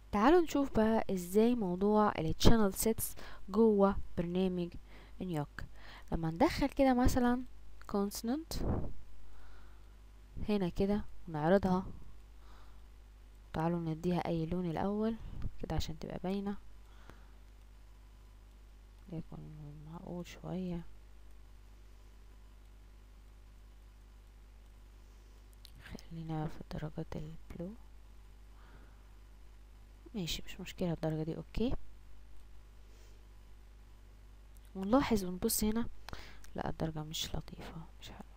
تعالوا نشوف بقى ازاي موضوع التشانل سيتس جوه برنامج نيوك لما ندخل كده مثلا consonant هنا كده ونعرضها تعالوا نديها اي لون الاول كده عشان تبقى باينة يكون معقول شوية خلينا في درجات البلو ماشي مش مشكلة الدرجة دي اوكي ونلاحظ ونبص هنا لا الدرجة مش لطيفة مش حلوة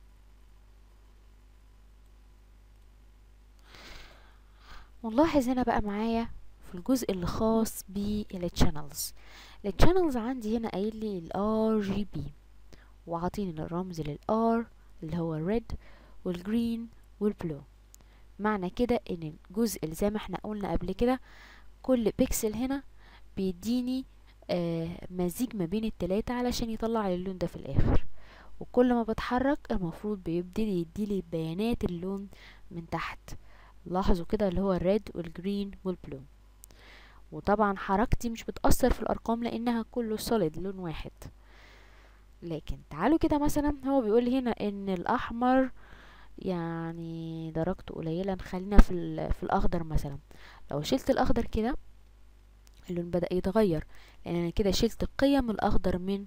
ونلاحظ هنا بقى معايا في الجزء اللي خاص بالchannels الchannels عندي هنا قايل لي ال RGB وعاطيني الرمز لل R اللي هو الريد والجرين والبلو معنى كده ان الجزء اللي زي ما احنا قلنا قبل كده كل بيكسل هنا بيديني آه مزيج ما بين التلاتة علشان يطلع لي اللون ده في الاخر وكل ما بتحرك المفروض بيبتدي يديلي بيانات اللون من تحت لاحظوا كده اللي هو الريد والجرين والبلو وطبعا حركتي مش بتأثر في الأرقام لأنها كله سوليد لون واحد لكن تعالوا كده مثلا هو بيقول هنا ان الأحمر يعني درجته قليلة نخلينا في, في الأخضر مثلا لو شلت الأخضر كده اللون بدأ يتغير لأن أنا كده شلت قيم الأخضر من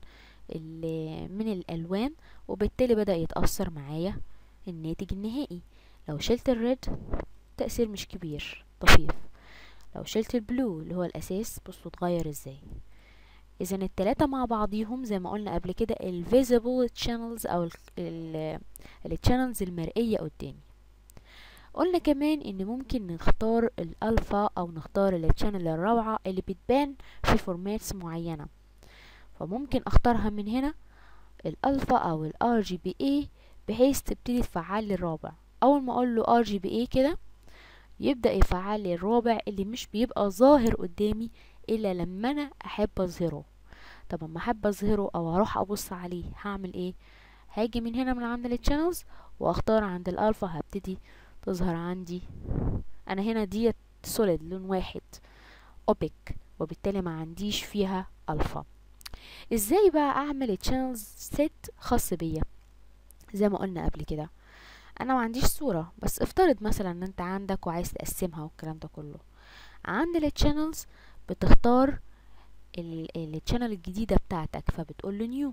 من الألوان وبالتالي بدأ يتأثر معايا الناتج النهائي لو شلت الريد تأثير مش كبير طفيف لو شلت البلو اللي هو الأساس بصوا اتغير ازاي اذا التلاتة مع بعضيهم زي ما قلنا قبل كده ال visible channels او ال channels المرئية قدامي قلنا كمان ان ممكن نختار الالفا او نختار التشانل الروعة اللي بتبان في فورماتس معينة فممكن اختارها من هنا الالفا او ال RGBA بحيث تبتدي تفعل لي الرابع اول ما اقول له RGBA كده يبدأ يفعل لي الرابع اللي مش بيبقى ظاهر قدامي الا لما انا احب اظهره طب اما احب اظهره او اروح ابص عليه هعمل ايه هاجي من هنا من عند التشانلز واختار عند الالفا هبتدي تظهر عندي انا هنا ديت سوليد لون واحد اوبك وبالتالي ما عنديش فيها الفا ازاي بقى اعمل تشانلز سيت خاص بيا زي ما قلنا قبل كده انا ما عنديش صورة بس افترض مثلا ان انت عندك وعايز تقسمها والكلام ده كله عند التشانلز بتختار التشانل الجديدة بتاعتك فبتقول له نيو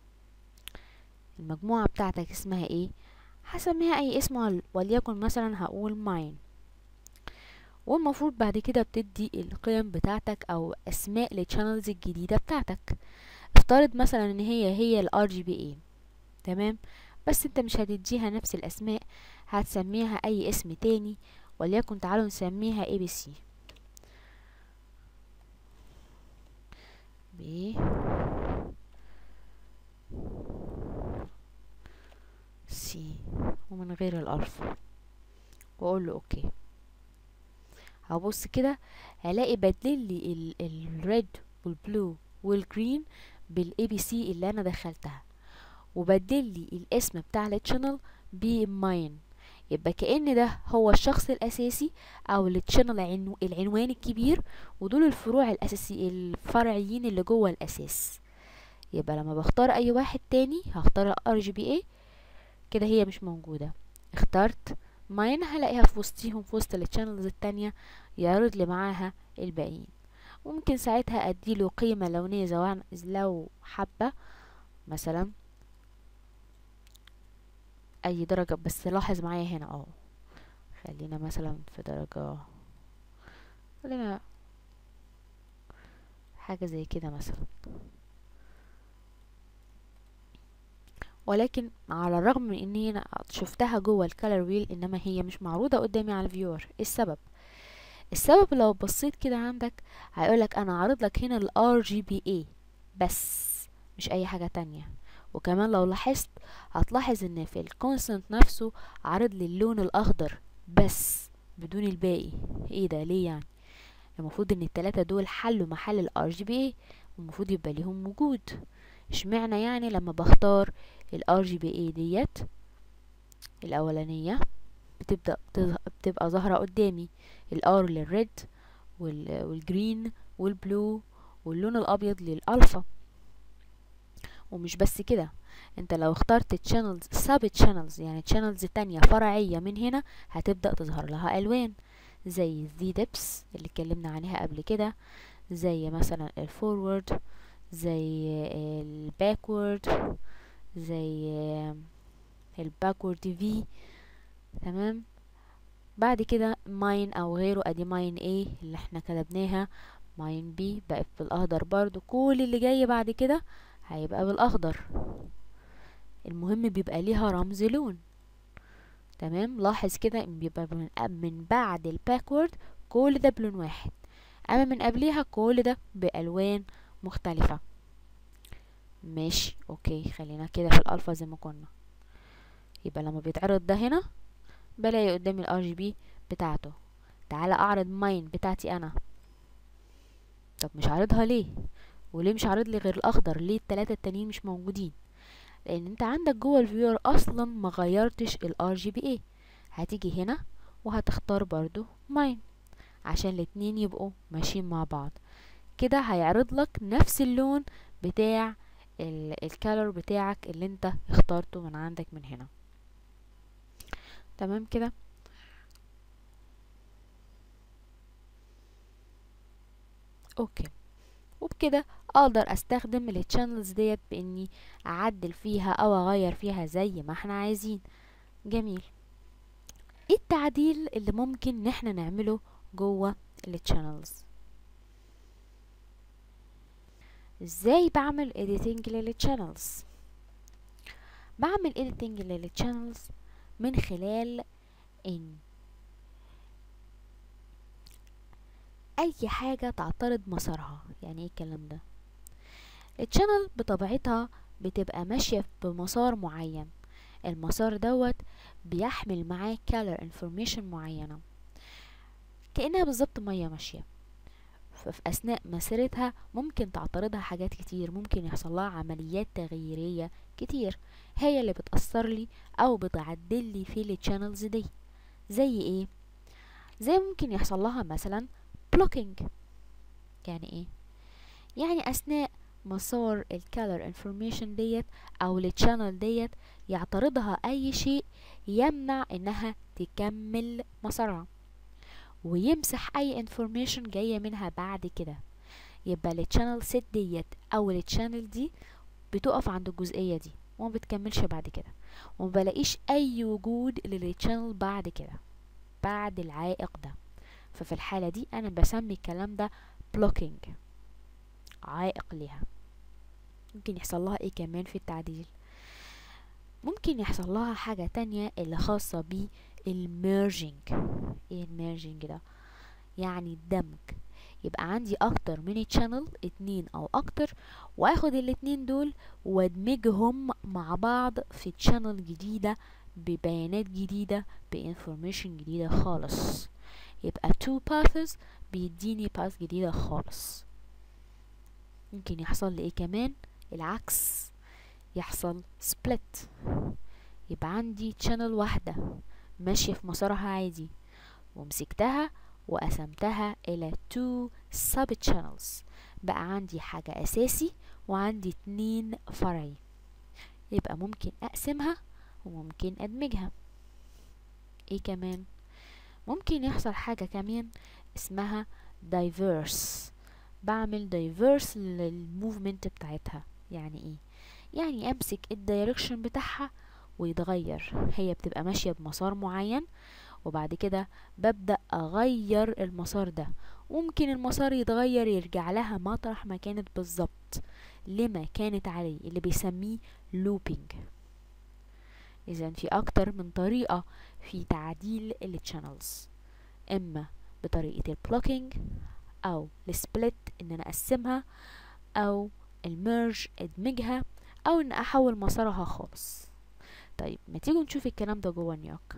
المجموعة بتاعتك اسمها ايه هسميها اي اسم وليكن مثلا هقول ماين والمفروض بعد كده بتدي القيم بتاعتك او اسماء للشانلز الجديدة بتاعتك افترض مثلا ان هي هي ال RGBA تمام بس انت مش هتديها نفس الاسماء هتسميها اي اسم تاني وليكن تعالوا نسميها ABC ب سي ومن غير الالفا واقول له اوكي هبص كده هلاقي بدل لي الريد والبلو والجرين بالاي بي سي اللي انا دخلتها وبدل لي الاسم بتاع التشانل بماين يبقى كأن ده هو الشخص الأساسي أو التشانل عنو العنوان الكبير ودول الفروع الأساسي الفرعيين اللي جوه الأساس يبقى لما بختار أي واحد تاني هختار ار جي بي اي كده هي مش موجودة اخترت ماين هلاقيها في وسطيهم في وسط التشانلز التانية يعرض لي معاها الباقيين ممكن ساعتها اديله قيمة لونية زوان لو حبة مثلا اي درجة بس لاحظ معايا هنا اه خلينا مثلا في درجة خلينا حاجة زي كده مثلا ولكن على الرغم من اني انا شفتها جوه الكالر ويل انما هي مش معروضة قدامي على الفيور ايه السبب السبب لو بصيت كده عندك هيقولك انا عارض لك هنا ال RGBA بس مش اي حاجة تانية وكمان لو لاحظت هتلاحظ ان في الكونستنت نفسه عارض لي اللون الاخضر بس بدون الباقي ايه ده ليه يعني المفروض ان التلاتة دول حلوا محل ال RGBA والمفروض يبقى ليهم وجود اشمعنى يعني لما بختار ال RGBA ديت الاولانية بتبدأ بتبقى ظاهرة قدامي الار للريد والجرين والبلو واللون الابيض للالفا ومش بس كده انت لو اخترت تشانلز سب تشانلز يعني تشانلز تانية فرعية من هنا هتبدأ تظهر لها الوان زي الزي ديبس اللي اتكلمنا عليها قبل كده زي مثلا الفورورد زي الباكورد زي الباكورد في تمام بعد كده ماين او غيره ادي ماين ايه اللي احنا كتبناها ماين بي بقت بالاخضر برضو كل اللي جاي بعد كده هيبقى بالاخضر المهم بيبقى ليها رمز لون تمام لاحظ كده ان بيبقى من, من بعد الباكورد كل ده بلون واحد اما من قبليها كل ده بالوان مختلفة ماشي اوكي خلينا كده في الالفا زي ما كنا يبقى لما بيتعرض ده هنا بلاقي قدامي الار جي بي بتاعته تعالى اعرض ماين بتاعتي انا طب مش عارضها ليه وليه مش عارض لي غير الاخضر ليه التلاتة التانيين مش موجودين لان انت عندك جوه الفيور اصلا ما غيرتش الار جي بي اي هتيجي هنا وهتختار برضو ماين عشان الاتنين يبقوا ماشيين مع بعض كده هيعرض لك نفس اللون بتاع الكالر بتاعك اللي انت اخترته من عندك من هنا تمام كده اوكي وبكده اقدر استخدم التشانلز ديت باني اعدل فيها او اغير فيها زي ما احنا عايزين جميل ايه التعديل اللي ممكن ان احنا نعمله جوه التشانلز ازاي بعمل editing للتشانلز بعمل editing للتشانلز من خلال ان اي حاجة تعترض مسارها يعني ايه الكلام ده التشانل بطبيعتها بتبقى ماشية بمسار معين المسار دوت بيحمل معاه color information معينة كأنها بالظبط مية ماشية ففي أثناء مسيرتها ممكن تعترضها حاجات كتير ممكن يحصل لها عمليات تغييرية كتير هي اللي بتأثر لي أو بتعدل لي في التشانلز دي زي ايه زي ممكن يحصل لها مثلا blocking يعني ايه يعني اثناء مسار الكالر انفورميشن ديت او التشانل ديت يعترضها اي شيء يمنع انها تكمل مسارها ويمسح اي انفورميشن جاية منها بعد كده يبقى التشانل سيت ديت او التشانل دي بتقف عند الجزئية دي وما بتكملش بعد كده وما بلاقيش اي وجود للتشانل بعد كده بعد العائق ده ففي الحالة دي أنا بسمي الكلام ده blocking عائق ليها ممكن يحصل لها ايه كمان في التعديل ممكن يحصل لها حاجة تانية اللي خاصة بالميرجينج ايه الميرجينج ده يعني الدمج يبقى عندي اكتر من channel اتنين او اكتر واخد الاتنين دول وادمجهم مع بعض في channel جديدة ببيانات جديدة بانفورميشن جديدة خالص يبقى two paths بيديني path جديدة خالص ممكن يحصل لي ايه كمان العكس يحصل split يبقى عندي channel واحدة ماشية في مسارها عادي ومسكتها وقسمتها إلى two sub channels بقى عندي حاجة أساسي وعندي اتنين فرعي يبقى ممكن أقسمها وممكن أدمجها ايه كمان ممكن يحصل حاجة كمان اسمها diverse بعمل diverse للموفمنت بتاعتها يعني ايه يعني امسك الدايركشن بتاعها ويتغير هي بتبقى ماشية بمسار معين وبعد كده ببدأ أغير المسار ده ممكن المسار يتغير يرجع لها مطرح ما كانت بالظبط لما كانت عليه اللي بيسميه looping إذا في أكتر من طريقة في تعديل التشانلز إما بطريقة البلوكينج أو السبليت إن أنا أقسمها أو الميرج ادمجها أو إن أحول مسارها خالص طيب ما تيجوا نشوف الكلام ده جوه نيويورك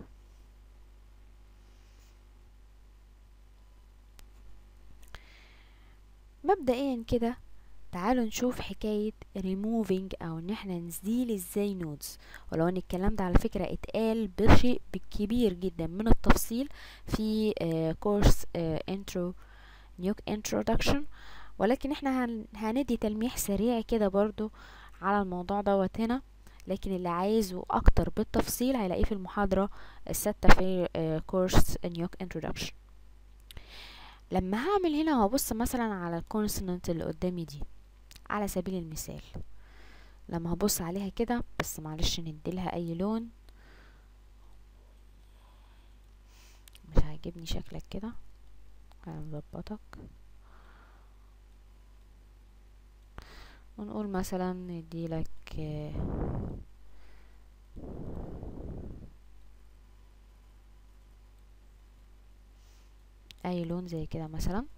مبدئيا كده تعالوا نشوف حكاية removing او ان احنا نزيل ازاي نودز ولو ان الكلام ده على فكرة اتقال بشيء كبير جدا من التفصيل في كورس انترو نيوك introduction ولكن احنا هن... هندي تلميح سريع كده برضو على الموضوع دوت هنا لكن اللي عايزه اكتر بالتفصيل هيلاقيه في المحاضرة الستة في كورس نيوك introduction لما هعمل هنا وهبص مثلا على الكونسونانت اللي قدامي دي على سبيل المثال لما هبص عليها كده بس معلش نديلها اي لون مش عاجبني شكلك كده هنظبطك ونقول مثلا نديلك اي لون زي كده مثلا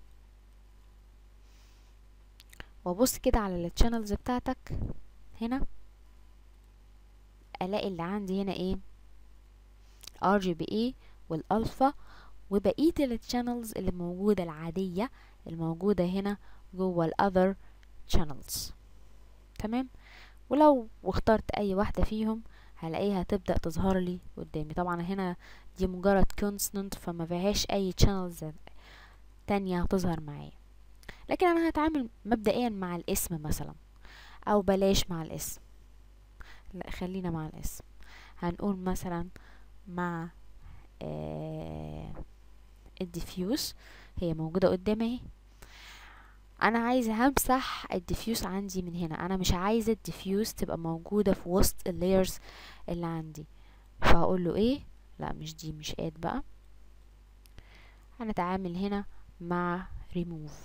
وابص كده على التشانلز بتاعتك هنا الاقي اللي عندي هنا ايه ار جي بي اي والالفا وبقيه التشانلز اللي موجوده العاديه الموجوده هنا جوه الاذر channels تمام ولو واخترت اي واحده فيهم هلاقيها تبدا تظهر لي قدامي طبعا هنا دي مجرد constant فما فيهاش اي channels تانية هتظهر معايا لكن انا هتعامل مبدئيا مع الاسم مثلا او بلاش مع الاسم لا خلينا مع الاسم هنقول مثلا مع آه الديفيوز هي موجودة قدامي اهي انا عايزة همسح الديفيوز عندي من هنا انا مش عايزة الديفيوز تبقى موجودة في وسط اللايرز اللي عندي فهقول له ايه لا مش دي مش اد بقى هنتعامل هنا مع ريموف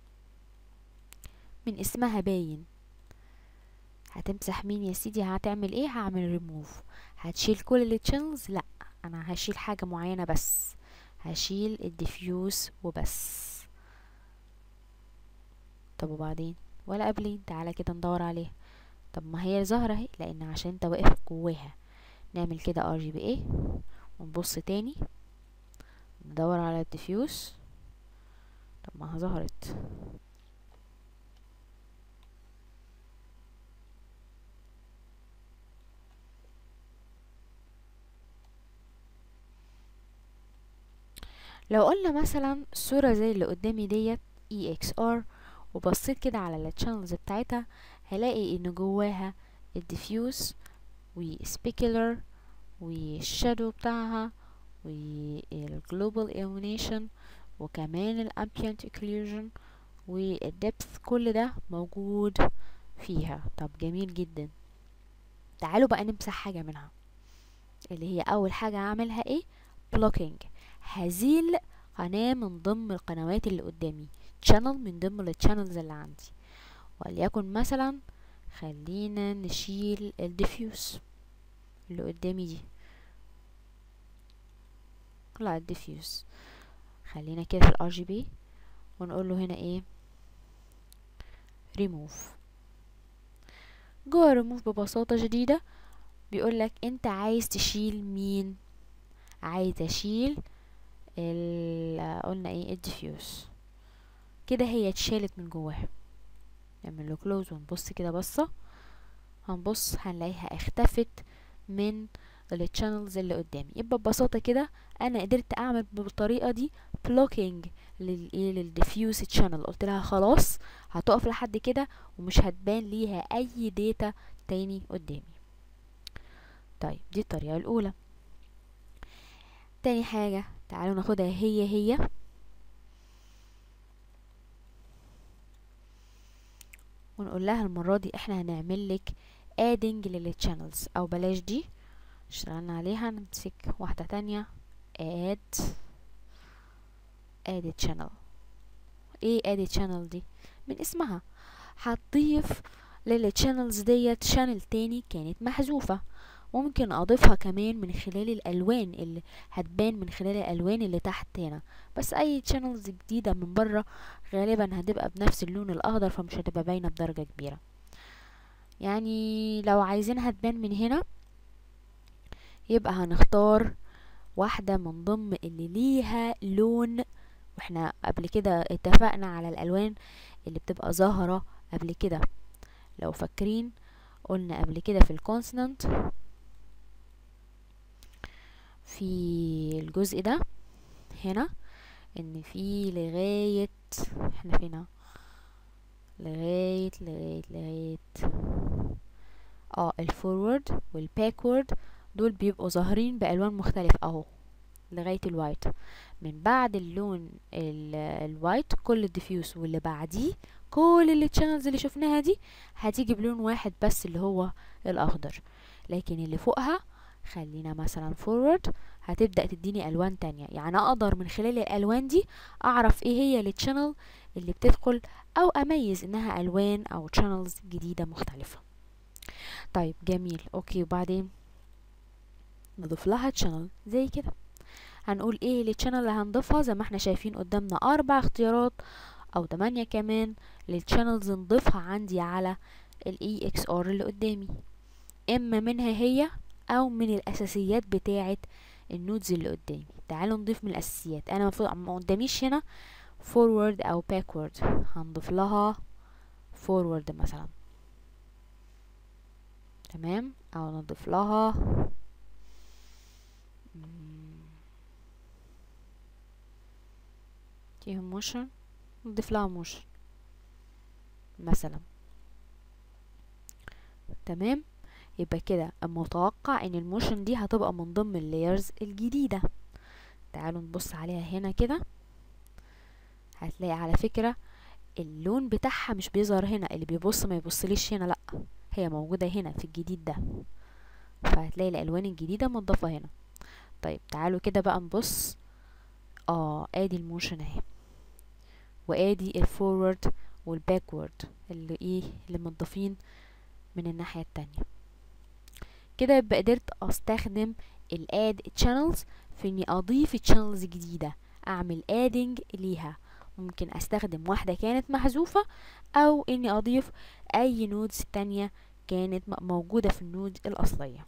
من اسمها باين هتمسح مين يا سيدي هتعمل ايه هعمل ريموف هتشيل كل التشانلز لا انا هشيل حاجة معينة بس هشيل الديفيوز وبس طب وبعدين ولا قبلين تعالى كده ندور عليها طب ما هي ظاهرة اهي لان عشان انت واقف جواها نعمل كده ار جي بي ايه ونبص تاني ندور على الديفيوز طب ما ظهرت لو قلنا مثلا صورة زي اللي قدامي ديت EXR وبصيت كده على التشانلز بتاعتها هلاقي ان جواها الديفيوز والسبيكولر والشادو بتاعها والجلوبال illumination وكمان الامبيانت occlusion والدبث كل ده موجود فيها طب جميل جدا تعالوا بقى نمسح حاجة منها اللي هي اول حاجة هعملها ايه blocking هزيل قناة من ضمن القنوات اللي قدامي channel من ضمن الشانلز اللي عندي وليكن مثلا خلينا نشيل الديفيوز اللي قدامي دي لا الديفيوز خلينا كده في الار جي بي ونقول له هنا ايه ريموف جوه ريموف ببساطة شديدة بيقولك انت عايز تشيل مين عايز اشيل قلنا ايه الديفيوز كده هي اتشالت من جواها نعمل له كلوز ونبص كده بصة هنبص هنلاقيها اختفت من التشانلز اللي قدامي يبقى ببساطة كده انا قدرت اعمل بالطريقة دي بلوكينج للايه للديفيوز تشانل قلت لها خلاص هتقف لحد كده ومش هتبان ليها اي داتا تاني قدامي طيب دي الطريقة الاولى تاني حاجة تعالوا ناخدها هي هي ونقول لها المرة دي احنا هنعمل لك adding للchannels او بلاش دي اشتغلنا عليها نمسك واحدة تانية add add channel ايه add channel دي من اسمها هتضيف للchannels ديت channel تاني كانت محذوفة ممكن اضيفها كمان من خلال الالوان اللي هتبان من خلال الالوان اللي تحت هنا بس اي channels جديدة من بره غالبا هتبقى بنفس اللون الاخضر فمش هتبقى باينة بدرجة كبيرة يعني لو عايزينها تبان من هنا يبقى هنختار واحدة من ضمن اللي ليها لون واحنا قبل كده اتفقنا على الالوان اللي بتبقى ظاهرة قبل كده لو فاكرين قلنا قبل كده في الكونسونانت في الجزء ده هنا ان في لغاية احنا فينا لغاية لغاية لغاية اه الفورورد والباكورد دول بيبقوا ظاهرين بألوان مختلفة اهو لغاية الوايت من بعد اللون الوايت كل الديفيوز واللي بعديه كل التشانلز اللي شفناها دي هتيجي بلون واحد بس اللي هو الاخضر لكن اللي فوقها خلينا مثلا فورورد هتبدأ تديني ألوان تانية يعني أقدر من خلال الألوان دي أعرف إيه هي التشانل اللي بتدخل أو أميز إنها ألوان أو تشانلز جديدة مختلفة طيب جميل أوكي وبعدين نضيف لها تشانل زي كده هنقول ايه التشانل اللي هنضيفها زي ما احنا شايفين قدامنا اربع اختيارات او تمانية كمان للتشانلز نضيفها عندي على الاي اكس ار اللي قدامي اما منها هي او من الاساسيات بتاعه النودز اللي قدامي تعالوا نضيف من الاساسيات انا المفروض ما قداميش هنا فورورد او باكورد هنضيف لها فورورد مثلا تمام او نضيف لها فيهم موشن نضيف لها موشن مثلا تمام يبقى كده متوقع ان الموشن دي هتبقى من ضمن اللايرز الجديدة تعالوا نبص عليها هنا كده هتلاقي على فكرة اللون بتاعها مش بيظهر هنا اللي بيبص ما يبصليش هنا لا هي موجودة هنا في الجديد ده فهتلاقي الالوان الجديدة مضافة هنا طيب تعالوا كده بقى نبص اه ادي الموشن اهي وادي الفورورد والباكورد اللي ايه اللي مضافين من الناحية التانية كده يبقى قدرت استخدم الاد channels في اني اضيف channels جديدة اعمل ادنج ليها ممكن استخدم واحدة كانت محذوفة او اني اضيف اي نودز تانية كانت موجودة في النود الاصلية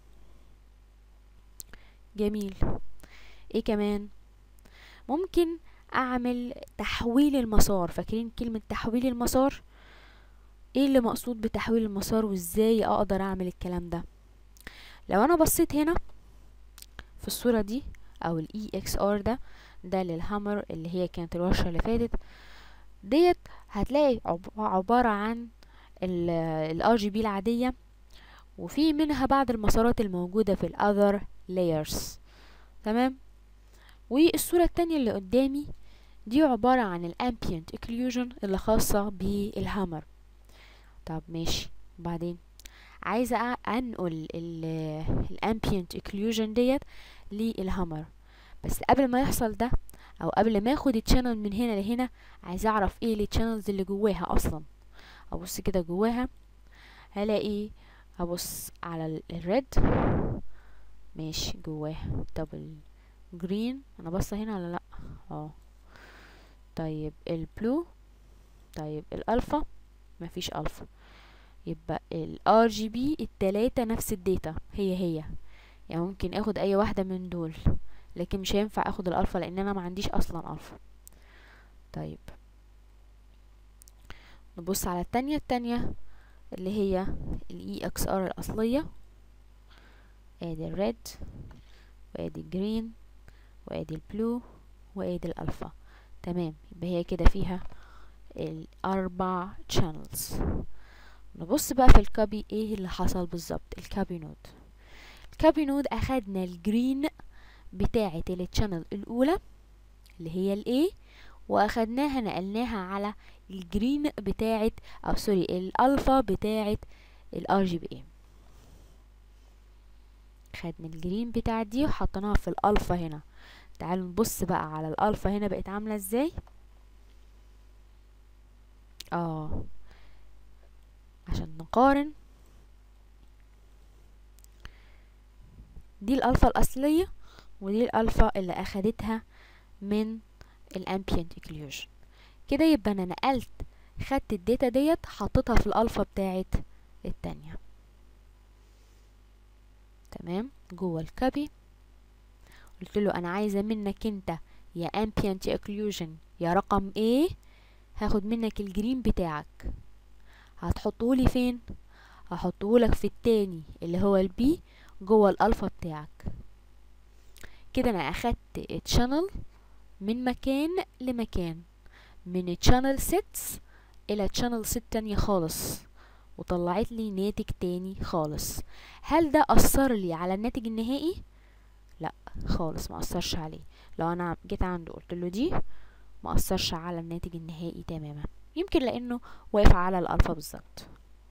جميل ايه كمان ممكن اعمل تحويل المسار فاكرين كلمة تحويل المسار ايه اللي مقصود بتحويل المسار وازاي اقدر اعمل الكلام ده لو انا بصيت هنا في الصورة دي او الاي اكس ار ده ده للهامر اللي هي كانت الورشة اللي فاتت ديت هتلاقي عبارة عن الار جي بي العادية وفي منها بعض المسارات الموجودة في الاذر layers تمام والصورة التانية اللي قدامي دي عبارة عن الامبيانت occlusion اللي خاصة بالهامر طب ماشي بعدين عايزة انقل الامبيانت occlusion ديت للهامر بس قبل ما يحصل ده او قبل ما اخد التشانل من هنا لهنا عايزة اعرف ايه التشانلز اللي جواها اصلا ابص كده جواها هلاقي هبص على الريد ماشي جواها طب الجرين انا باصه هنا ولا لا اه طيب البلو طيب الالفا مفيش الفا يبقى الار جي بي التلاتة نفس الداتا هي هي يعني ممكن اخد اي واحدة من دول لكن مش هينفع اخد الالفا لان انا ما عنديش اصلا الفا طيب نبص على التانية التانية اللي هي الاي اكس ار الاصلية ادي الريد وادي الجرين وادي البلو وادي الالفا تمام يبقى هي كده فيها الاربع channels نبص بقى في الكابي ايه اللي حصل بالظبط الكابي نود الكابي نود اخدنا الجرين بتاعة التشانل الاولى اللي هي الاي واخدناها نقلناها على الجرين بتاعة او سوري الالفا بتاعة الار جي بي خدنا الجرين بتاعة دي وحطيناها في الالفا هنا تعالوا نبص بقى على الالفا هنا بقت عاملة ازاي اه عشان نقارن دي الالفا الاصلية ودي الالفا اللي اخدتها من الامبيانت occlusion كده يبقى انا نقلت خدت الداتا ديت حطيتها في الالفا بتاعت التانية تمام جوه الكابي قلت له انا عايزه منك انت يا ambient occlusion يا رقم ايه هاخد منك الجرين بتاعك هتحطهولي فين هحطهولك في التاني اللي هو البي جوه الالفا بتاعك كده انا اخدت الشانل من مكان لمكان من channel 6 الى channel 6 تانية خالص وطلعت لي ناتج تاني خالص هل ده اثر لي على الناتج النهائي لا خالص ما اثرش عليه لو انا جيت عنده قلت له دي ما اثرش على الناتج النهائي تماما يمكن لانه واقف على الالفا بالظبط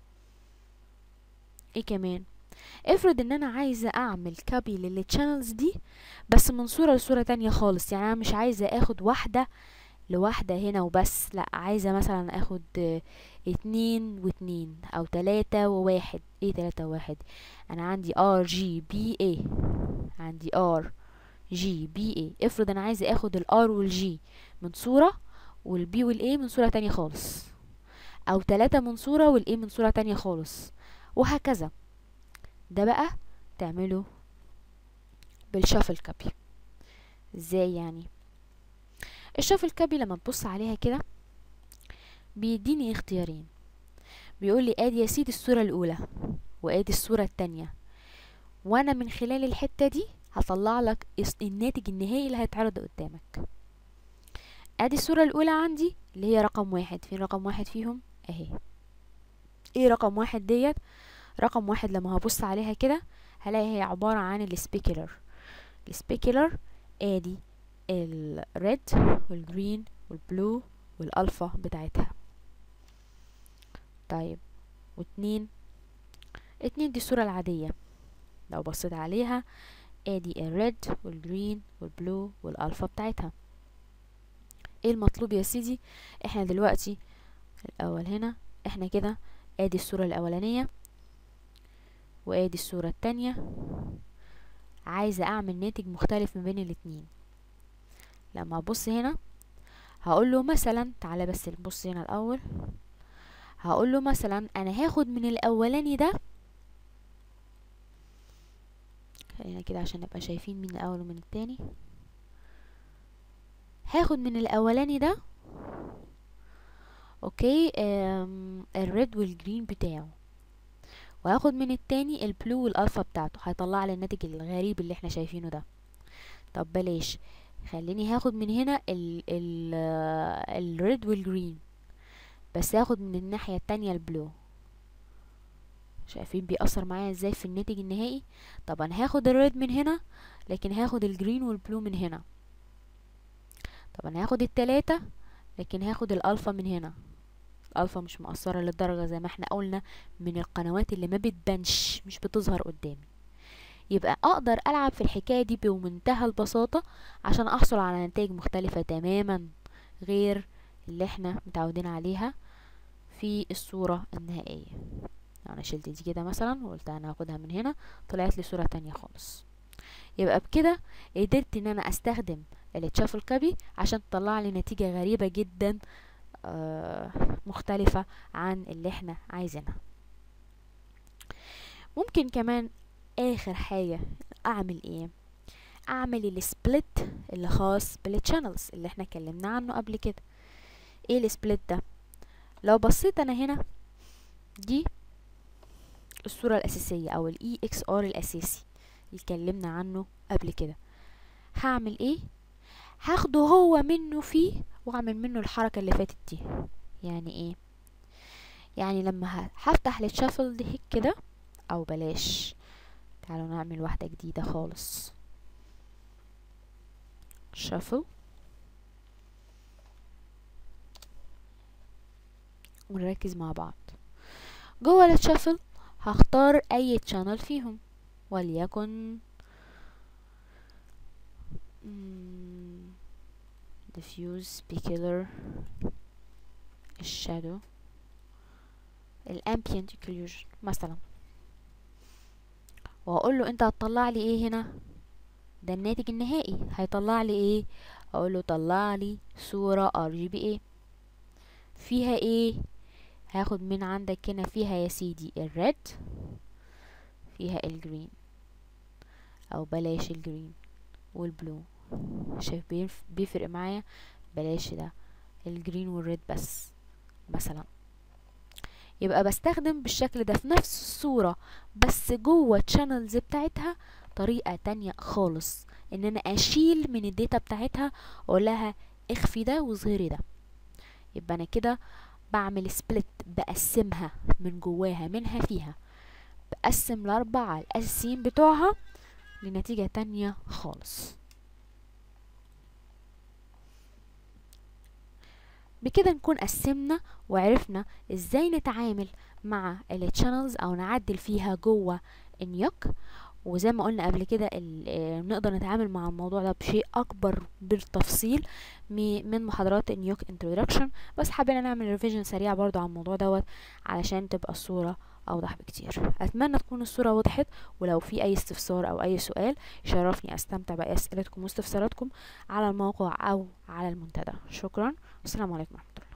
ايه كمان افرض ان انا عايزه اعمل كوبي للتشانلز دي بس من صوره لصوره تانية خالص يعني انا مش عايزه اخد واحده لواحده هنا وبس لا عايزه مثلا اخد آه، اتنين واتنين او تلاتة وواحد ايه تلاتة وواحد انا عندي ار جي بي اي عندي ار جي بي اي افرض انا عايزه اخد الار والجي من صوره والبي والاي من صوره تانية خالص او تلاتة من صوره والاي من صوره تانية خالص وهكذا ده بقى تعمله بالشافل كابي ازاي يعني الشافل كابي لما تبص عليها كده بيديني اختيارين بيقول لي ادي يا سيدي الصورة الاولى وادي الصورة التانية وانا من خلال الحتة دي هطلع لك اس- الناتج النهائي اللي هيتعرض قدامك ادي الصورة الاولى عندي اللي هي رقم واحد فين رقم واحد فيهم اهي ايه رقم واحد ديت رقم واحد لما هبص عليها كده هلاقي هي عبارة عن السبيكولر السبيكولر ادي الريد والجرين والبلو والالفا بتاعتها طيب واتنين اتنين دي الصورة العادية لو بصيت عليها ادي الريد والجرين والبلو والالفا بتاعتها ايه المطلوب يا سيدي احنا دلوقتي الاول هنا احنا كده ادي الصورة الاولانية وادي الصورة التانية عايزة اعمل ناتج مختلف ما بين الاتنين لما ابص هنا هقول له مثلا تعالى بس نبص هنا الاول هقول له مثلا انا هاخد من الاولاني ده خلينا كده عشان نبقى شايفين مين الاول ومن التاني هاخد من الاولاني ده اوكي آم، الريد والجرين بتاعه وهاخد من التاني البلو والالفا بتاعته هيطلع لي الناتج الغريب اللي احنا شايفينه ده طب بلاش خليني هاخد من هنا ال ال الريد والجرين بس هاخد من الناحية التانية البلو شايفين بيأثر معايا ازاي في الناتج النهائي طب انا هاخد الريد من هنا لكن هاخد الجرين والبلو من هنا طب انا هاخد التلاتة لكن هاخد الالفا من هنا الالفا مش مؤثرة للدرجة زي ما احنا قلنا من القنوات اللي ما بتبانش مش بتظهر قدامي يبقى اقدر العب في الحكاية دي بمنتهى البساطة عشان احصل على نتائج مختلفة تماما غير اللي احنا متعودين عليها في الصورة النهائية انا شلت دي كده مثلا وقلت انا هاخدها من هنا طلعت لي صورة تانية خالص يبقى بكده قدرت ان انا استخدم التشافل كابي عشان تطلع لي نتيجة غريبة جدا آه، مختلفة عن اللي احنا عايزينها ممكن كمان اخر حاجة اعمل ايه اعمل السبليت اللي خاص بالتشانلز اللي احنا اتكلمنا عنه قبل كده ايه السبليت ده لو بصيت انا هنا دي الصورة الأساسية أو ال EXR الأساسي اللي اتكلمنا عنه قبل كده هعمل ايه هاخده هو منه فيه واعمل منه الحركة اللي فاتت دي يعني ايه يعني لما ه- هفتح الشافل دي هيك كده او بلاش تعالوا نعمل واحدة جديدة خالص شافل ونركز مع بعض جوه الشافل هختار اي تشانل فيهم وليكن مم، diffuse specular الشادو الامبيانت occlusion مثلا وهقول له انت هتطلع لي ايه هنا ده الناتج النهائي هيطلع لي ايه اقول له طلع لي صورة ار جي بي ايه فيها ايه هاخد من عندك هنا فيها يا سيدي الريد فيها الجرين او بلاش الجرين والبلو شايف بيف- بيفرق معايا بلاش ده الجرين والريد بس مثلا يبقى بستخدم بالشكل ده في نفس الصورة بس جوه الشانلز بتاعتها طريقة تانية خالص ان انا اشيل من الداتا بتاعتها واقول لها اخفي ده واظهري ده يبقى انا كده بعمل سبلت بقسمها من جواها منها فيها بقسم الاربعة الاساسيين بتوعها لنتيجة تانية خالص بكده نكون قسمنا وعرفنا ازاي نتعامل مع التشانلز او نعدل فيها جوه النيوك وزي ما قلنا قبل كده نقدر نتعامل مع الموضوع ده بشيء اكبر بالتفصيل من محاضرات النيوك انترودكشن بس حبينا نعمل ريفيجن سريع برضو عن الموضوع دوت علشان تبقى الصورة اوضح بكتير اتمنى تكون الصورة وضحت ولو في اي استفسار او اي سؤال يشرفني استمتع باي اسئلتكم واستفساراتكم على الموقع او على المنتدى شكرا والسلام عليكم ورحمة الله